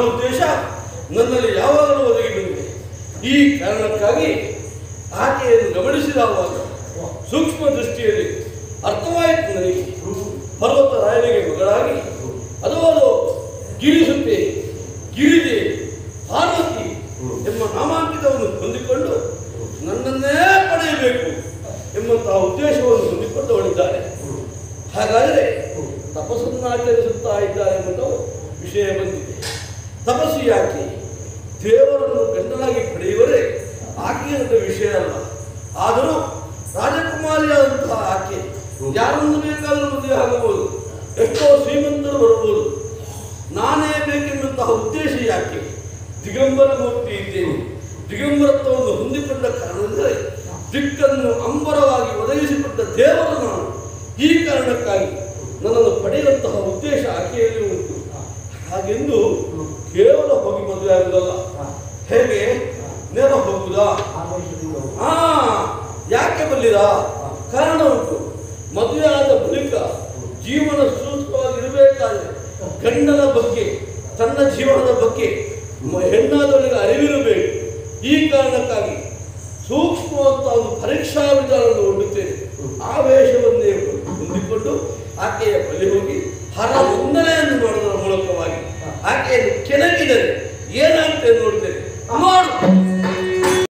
ಉದ್ದೇಶ ನನ್ನಲ್ಲಿ ಯಾವಾಗಲೂ ಒದಗಿ ಬಂದಿದೆ ಈ ಕಾರಣಕ್ಕಾಗಿ ಆಕೆಯನ್ನು ಗಮನಿಸಿದವಾಗ ಸೂಕ್ಷ್ಮ ದೃಷ್ಟಿಯಲ್ಲಿ ಅರ್ಥವಾಯಿತು ನನಗೆ ಪರ್ವತ ರಾಯನಿಗೆ ಮಗಳಾಗಿ ಅದೋ ಅದು ಗಿರಿಸುತ್ತೆ ಗಿರಿಜೆ ಪಾರ್ವತಿ ಎಂಬ ನಾಮಾಂಕಿತವನ್ನು ಹೊಂದಿಕೊಂಡು ನನ್ನನ್ನೇ ಪಡೆಯಬೇಕು ಎಂಬಂತಹ ಉದ್ದೇಶವನ್ನು ಹೊಂದಿಕೊಂಡವಳಿದ್ದಾರೆ ಹಾಗಾದರೆ ತಪಸ್ಸನ್ನು ಆಚರಿಸುತ್ತಾ ಇದ್ದಾರೆ ಎಂಬುದು ವಿಷಯ ಬಂದಿದೆ ತಪಸ್ಸು ಯಾಕೆ ದೇವರನ್ನು ಗಂಡನಾಗಿ ಪಡೆಯುವರೇ ಆಕೆಯ ದೊಡ್ಡ ವಿಷಯ ಅಲ್ಲ ಆದರೂ ರಾಜಕುಮಾರಿಯಾದಂತಹ ಆಕೆ ಯಾರನ್ನು ಬೇಕಾದರೂ ಮದುವೆ ಆಗಬಹುದು ಎಷ್ಟೋ ಶ್ರೀಮಂತರು ಬರಬಹುದು ನಾನೇ ಬೇಕೆಂಬಂತಹ ಉದ್ದೇಶ ಯಾಕೆ ದಿಗಂಬರ ಮೂರ್ತಿ ಇದ್ದೇನೆ ದಿಗಂಬರತ್ವವನ್ನು ಹೊಂದಿಕೊಂಡ ಕಾರಣವೆಂದರೆ ದಿಕ್ಕನ್ನು ಅಂಬರವಾಗಿ ಒದಗಿಸಿಕೊಟ್ಟ ದೇವರು ನಾನು ಈ ಕಾರಣಕ್ಕಾಗಿ ನನ್ನನ್ನು ಪಡೆಯುವಂತಹ ಉದ್ದೇಶ ಆಕೆಯಲ್ಲಿ ಉಂಟು ಹಾಗೆಂದು ಕೇವಲ ಹೋಗಿ ಮದುವೆ ಆಗುವುದಲ್ಲ ಹೇಗೆ ನೇರ ಹೋಗುವುದಾ ಆ ಯಾಕೆ ಬಲ್ಲಿರಾ ಕಾರಣ ಉಂಟು ಮದುವೆ ಆದ ಬಳಿಕ ಜೀವನ ಸೂಕ್ಷ್ಮವಾಗಿರಬೇಕಾದ್ರೆ ಗಂಡನ ಬಗ್ಗೆ ತನ್ನ ಜೀವನದ ಬಗ್ಗೆ ಮ- ಹೆಣ್ಣಾದವಳಿಗೆ ಅರಿವಿರಬೇಕು ಈ ಕಾರಣಕ್ಕಾಗಿ ಸೂಕ್ಷ್ಮವಂತ ಒಂದು ಪರೀಕ್ಷಾ ವಿಧಾನವನ್ನು ಹೊಂದುತ್ತೇನೆ ಆವೇಶವನ್ನೇ ಹೊಂದಿಕೊಂಡು ಆಕೆಯ ಬಳಿ ಹೋಗಿ ಹರ ವಂದನೆಯನ್ನು ಮಾಡುವುದರ ಮೂಲಕವಾಗಿ ಆಕೆಯನ್ನು ಕೆಣಕಿದರೆ ಏನಾಗ್ತದೆ ನೋಡಿ